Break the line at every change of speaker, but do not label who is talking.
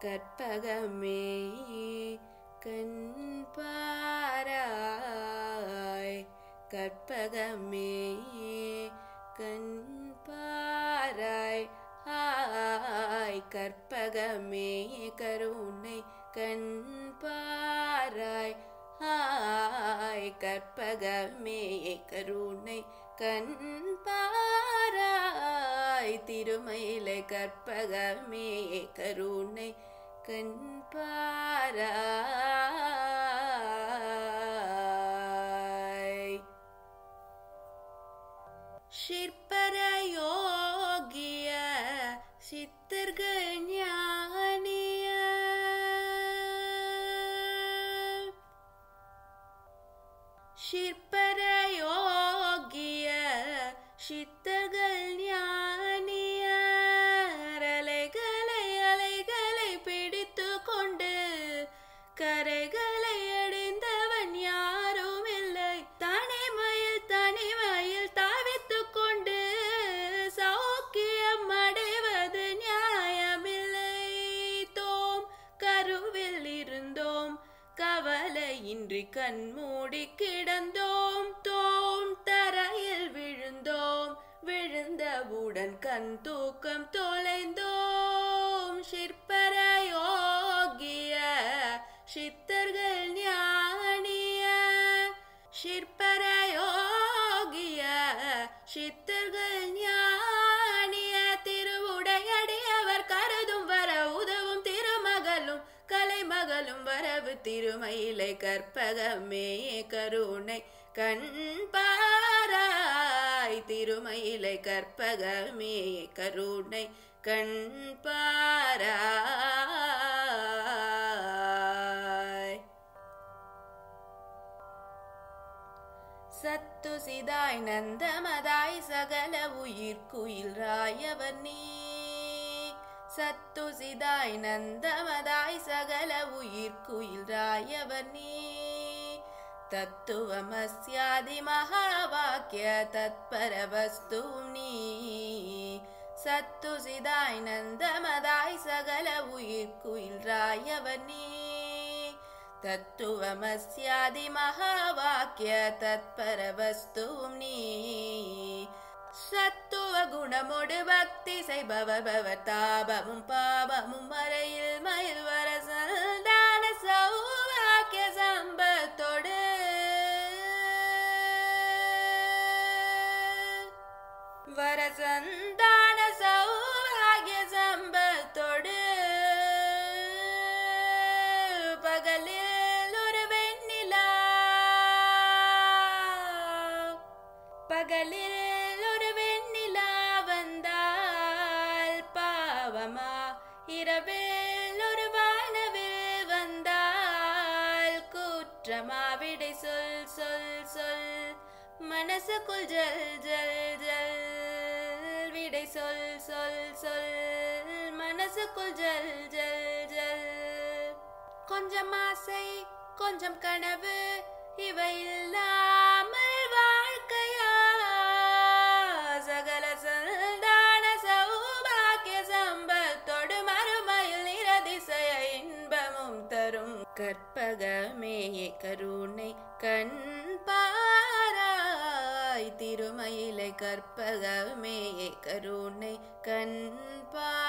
கற்பகமே கண் பாராய் கற்பகமே கண் பாராய் ஆய் கற்பகமே கருணை கண் பாராய் ஆய் கற்பகமே கருணை கண் பாராய் திருமயிலை கற்பகமே கருணை கண் பாராய் ஷிற்பர யோகிய சித்தர்கள் ஞானிய ஷிற்பர யோகிய சித்தர்கள் ஞானிய அலைகளை அலைகளை பிடித்து கொண்டு கரைகளை அடைந்தவன் யாரும் இல்லை தனிமையில் தனிமையில் தாவித்துக் கொண்டு சௌக்கியம் அடைவது நியாயமில்லை தோம் கருவில் இருந்தோம் கவலையின்றி கண்மூடி கிடந்தோம் தோம் தரையில் விழுந்தோம் விழுந்தவுடன் கண் தூக்கம் தொலைந்தோம் சிற்பர யோகிய சித்தர்கள் ஞானிய சிற்பர யோகிய சித்தர்கள் ஞானிய திருவுடையடியவர் கருதும் வர உதவும் திருமகளும் கலைமகளும் வரவு திருமயிலை கற்பகமே கருணை கண் பாராய் திருமயிலை கற்பகமே கருணை கண் பாராய் சத்து சிதாய் நந்தமதாய் சகல உயிர்க்குயில் ராயவர் நீ சத்து சிதாய் நந்தமதாய் சகல உயிர்க்குயில் ராயவர் நீ தத்துவமஸ்யாதி மகாவாக்கிய தத்பர வஸ்து நீ சத்து சிதாய் நந்தமதாய் சகல உயிர்க்குயில் ராயவர் நீ தத்துவமஸ்யாதி மகாவாக்கிய தத்பர வஸ்துவும் நீ சத்துவ குணமோடு பக்தி செய்பவர் பவர் தாபமும் பாபமும் மறையில் மயில் வரசல்தான சௌவாக்கிய சம்பத்தோடு வரசந்தான சௌபாகிய சம்பத்தோடு பகலில் ஒரு வெண்ணிலா பகலில் ஒரு வெண்ணிலா வந்தால் பாவமா இரவில் ஒரு வானவில் வந்தால் குற்றமா விடை சொல் சொல் சொல் மனசுக்குள் ஜல் ஜல் ஜல் விடை சொல் சொல் சொல் மனசுக்குள் ஜல் ஜல் ஜல் கொஞ்சம் ஆசை கொஞ்சம் கனவு இவை இல்லாமல் வாழ்க்கையா சகல சந்தான சௌபாக்கிய சம்பத்தோடு மறுமையில் நிரதிசய இன்பமும் தரும் கற்பகமே கருணை கண் பாராய் திருமயிலை கற்பகமே கருணை கண் பா